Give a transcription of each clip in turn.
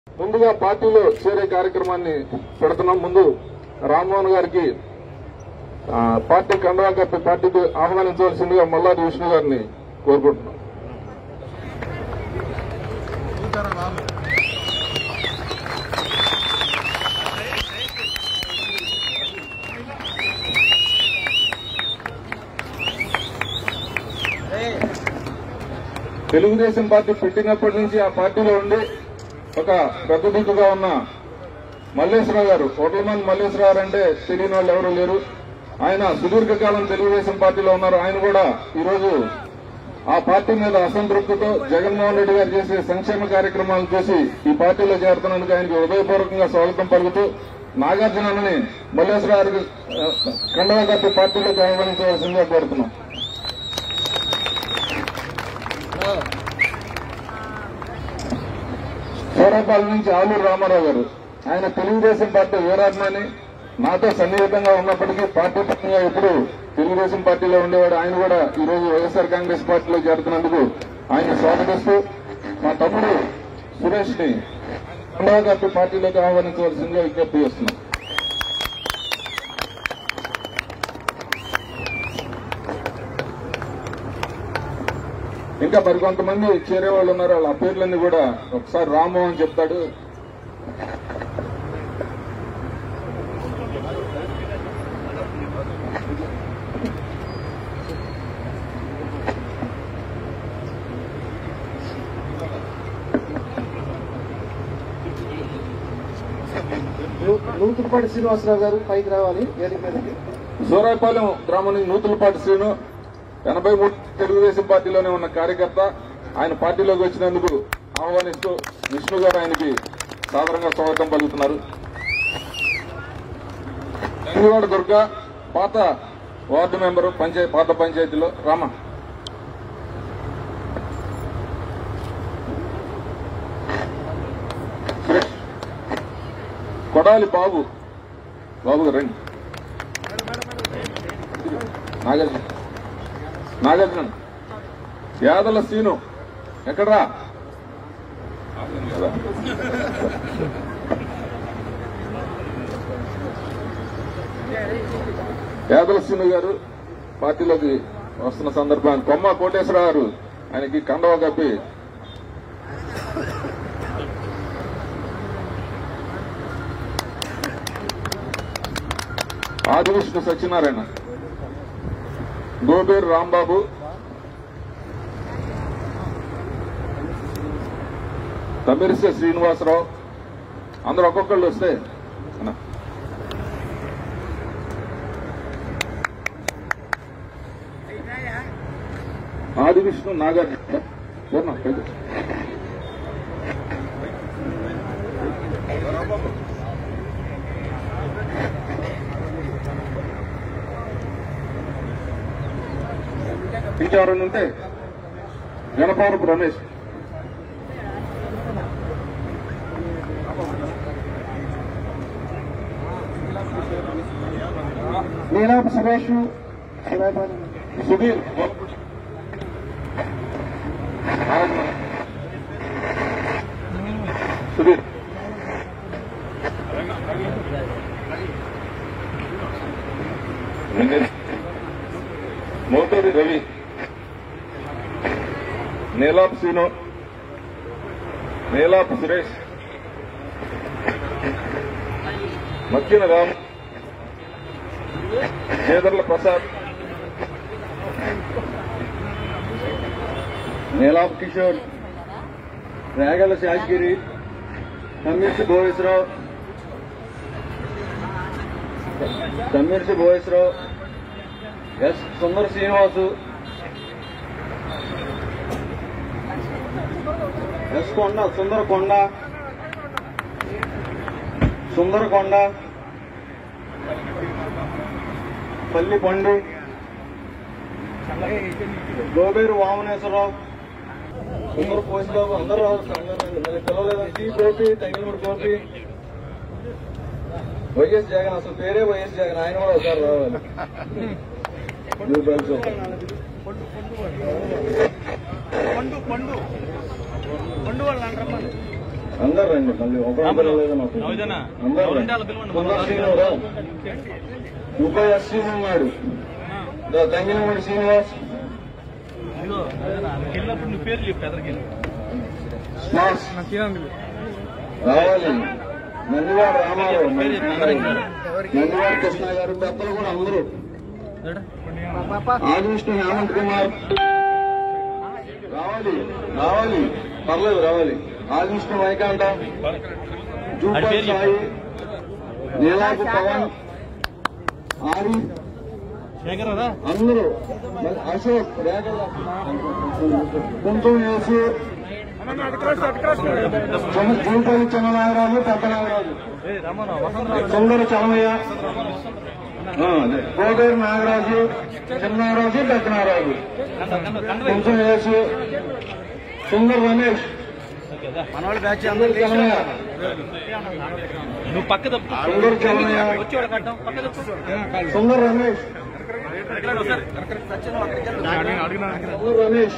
ముందుగా పార్టీలో చేరే కార్యక్రమాన్ని పెడుతున్నాం ముందు రామ్మోహన్ గారికి ఆ, పార్టీ కండవా కప్పి పార్టీకి ఆహ్వానించవలసిందిగా మల్లాది విష్ణు గారిని కోరుకుంటున్నాం తెలుగుదేశం పార్టీ పెట్టినప్పటి నుంచి ఆ పార్టీలో ఉండి ఒక పెద్ద దిక్కుగా ఉన్న మల్లేశ్వరరావు గారు కోట్లమంది మల్లేశ్వరరావు గారు అంటే తెలియని వాళ్ళు ఎవరు లేరు ఆయన సుదీర్ఘకాలం తెలుగుదేశం పార్టీలో ఉన్నారు ఆయన కూడా ఈరోజు ఆ పార్టీ మీద అసంతృప్తితో జగన్మోహన్ రెడ్డి గారు చేసే సంక్షేమ కార్యక్రమాలను చూసి ఈ పార్టీలో చేరుతున్నందుకు ఆయనకి హృదయపూర్వకంగా స్వాగతం పలుకుతూ నాగార్జునని మల్లేశ్వర గారికి ఆ, కండవ కప్పి పార్టీలోకి ఆహ్వానించవలసిందిగా కోరుతున్నాం సూరపాల నుంచి ఆలూరు రామారావు గారు ఆయన తెలుగుదేశం పార్టీ వీరాభిమాని నాతో సన్నిహితంగా ఉన్నప్పటికీ పార్టీ పరంగా ఎప్పుడు తెలుగుదేశం పార్టీలో ఉండేవాడు ఆయన కూడా ఈ రోజు వైఎస్ఆర్ కాంగ్రెస్ పార్టీలో చేరుతున్నందుకు ఆయన స్వాగతిస్తూ మా తమ్ముడు సురేష్ ని గారి పార్టీలోకి ఆహ్వానించవలసిందిగా విజ్ఞప్తి చేస్తున్నాం ఇంకా మరికొంతమంది చేరే వాళ్ళు ఉన్నారు వాళ్ళ పేర్లన్నీ కూడా ఒకసారి రామ్మోహన్ చెప్తాడు నూతులపాటి శ్రీనివాసరావు గారు పైకి రావాలి వేదిక మీదకి సూరాయపాలెం గ్రామం నుంచి నూతులపాటి శ్రీను ఎనభై మూడు తెలుగుదేశం పార్టీలోనే ఉన్న కార్యకర్త ఆయన పార్టీలోకి వచ్చినందుకు ఆహ్వానిస్తూ విష్ణు గారు ఆయనకి సాదరంగా స్వాగతం పలుకుతున్నారు ఇంగివాడ దుర్గ పాత వార్డు మెంబరు పంచాయతీ పాత పంచాయతీలో రామ సురేష్ కొడాలి బాబు బాబు గారు రండి నాగార్జున నాగార్జున యాదల సీను ఎక్కడ్రా యాదల సీను గారు పార్టీలోకి వస్తున్న సందర్భాన్ని కొమ్మ కోటేశ్వరరావు గారు ఆయనకి కండవ కప్పి ఆదివిష్ణు సత్యనారాయణ గోబేరు రాంబాబు తమిరిసే శ్రీనివాసరావు అందరూ ఒక్కొక్కళ్ళు వస్తే అన్న. ఆది విష్ణు నాగార్జున పూర్ణ పైకి. ఇంకెవరైనా ఉంటే గణపవరపు రమేష్ నీలాప సురేష్ శివాయపాలెం సుధీర్ సుధీర్ మోతూరి రవి నీలాప్ సీను నీలాప్ సురేష్ మక్కిన రామ్ చేదర్ల ప్రసాద్ నీలాప కిషోర్ రేగల శాస్గిరి తమ్మిర్సి భోగేశ్వరరావు తమ్మిర్సి భోగేశ్వరరావు ఎస్ సుందర శ్రీనివాసు ఎస్ కొండ సుందర కొండ సుందర కొండ పల్లి పండు గోబేరు వామనేశ్వరరావు సుందర పోసిబాబు అందరూ పిల్లలేదు టీ గోపి తెంగలమూడి గోపి వైఎస్ జగన్ అసలు పేరే వైఎస్ జగన్ ఆయన కూడా ఒకసారి రావాలి నువ్వు తెలుసు పండు పండు పండు వాళ్ళు అంటారమ్మా అందరు రండి మళ్ళీ ఒకరు లేదు మాకు నవజన అందరూ ఎవరుంటే వాళ్ళ పిలవండి. కుందర్ శ్రీనివాసరావు ఇంకో ఎస్సీ ఉన్నాడు దా తంగినమూడి శ్రీనివాస్ ఇదిగో, నవజన, అక్కడికి వెళ్ళినప్పుడు నీ పేరు చెప్పు ఎదరికి స్మాస్ రావాలి నందివాడ రామారావు నందివాడ కృష్ణ గారు పెద్దలు కూడా అందరూ ఆదివిష్ణు హేమంత్ కుమార్ రావాలి రావాలి పర్లేదు రావాలి ఆదివిష్ణు వైకాంత జూపర్ సాయి నీలాకు పవన్ ఆరి శేఖరరా అందరూ మళ్ళీ అశోక్ రేఖల కుంకుమ వేసి జూపల్లి చెన్ననాగరాజు పెద్ద నాగరాజు ఏ రమణ వసంతరావు సుందర చలమయ్య ఆ, అదే. గోదావరి నాగరాజు చిన్నారాజు పెద్ద నాగరాజు కండ కండ కండ కుంకుమ వేసి సుందర్ రమేష్ మనవాళ్ళు బ్యాచ్ సుందర్ చలమయ్య నువ్వు పక్క తప్పు సుందర్ చలమయ్య వచ్చి వాడు కట్టాం పక్క తప్పు సుందర్ రమేష్ ఎక్కడ ఒకసారి సుందర్ రమేష్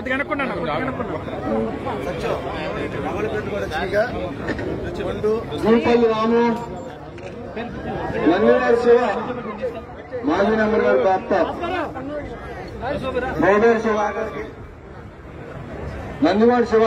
జూపల్లి రాము నందివారి శివ మాజీ నెంబర్ గారు భర్త మోడేరు శివ నందివాడి శివ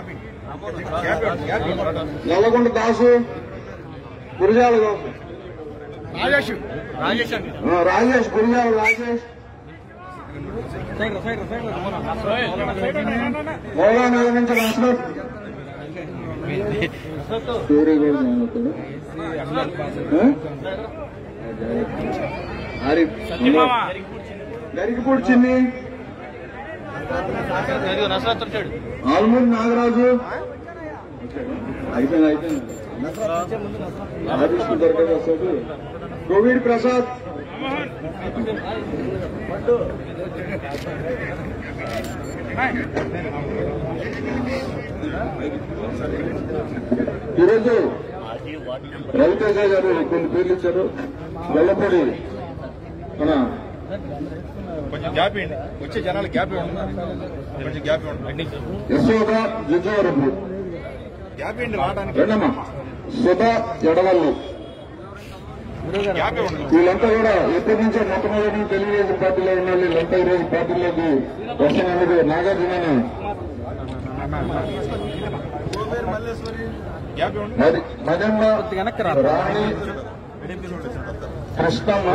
నల్లగొండ దాసు గురిజాల దాసు రాజేష్ రాజేష్ అండి ఆ, Rajesh Gurijala Rajesh side side side Maulanagar నుంచి నస్రత్ సూర్య కూడా జ్ఞానోదయుడు. ఆ? ఆరిఫ్ గరికిపూడి చిన్ని నసరత్ వచ్చాడు ఆల్మూరి నాగరాజు అయిపోయింది అయిపోయింది ఆదిష్కు దొరకదు వస్తాడు కోవిడ్ ప్రసాద్ ఈరోజు రవితేజ గారు కొన్ని పేర్లు ఇచ్చారు గొల్లపూడి మన కొంచెం గ్యాప్ ఇవ్వండి వచ్చే జనాలు గ్యాప్ ఇవ్వండి కొంచెం గ్యాప్ ఇవ్వండి యశోద జిజ్జవరపు గ్యాప్ ఇవ్వండి రావడానికి రెండమ్మా సుధా ఎడవల్లు గ్యాప్ ఇవ్వండి వీళ్ళంతా కూడా ఎప్పటి నుంచో మొట్టమొదటి తెలుగుదేశం పార్టీలో ఉన్న వాళ్ళు వీళ్ళంతా ఈ రోజు పార్టీలోకి వస్తున్నందుకు నాగార్జున గ్యాప్ ఇవ్వండి మరి మదమ్మ రాణి కృష్ణమ్మ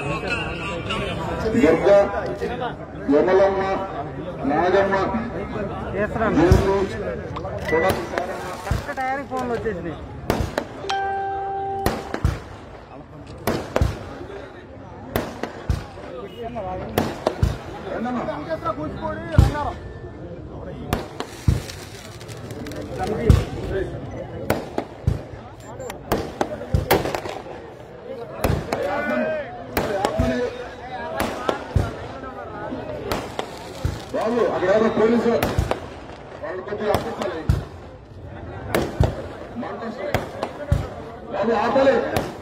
దుర్గా యమలమ్మ నాగమ్మ జూలు కొడలి సారమ్మ ఫోన్లు వచ్చేసినాయి బాబు అక్కడ ఎవరో పోలీసు వాళ్ళు కొద్దిగా ఆపించాలి మంట వస్తుంది. బాబు ఆపాలి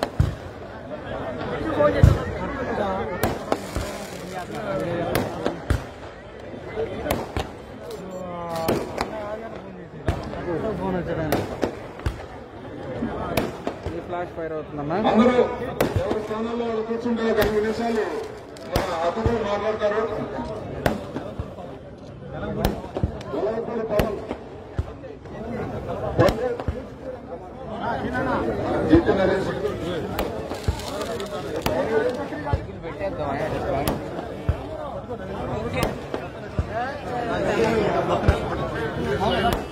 ఫోన్ వచ్చాడు ఫ్లాష్ ఫైర్ అవుతుందమ్మా అందరూ ఎవరి స్థానంలో వాళ్ళు కూర్చుంటే ఒక ఐదు నిమిషాలు మన అతను మాట్లాడతారు గొల్లపూడి పవన్. జిట్టు నరేష్ పెట్టేద్దాం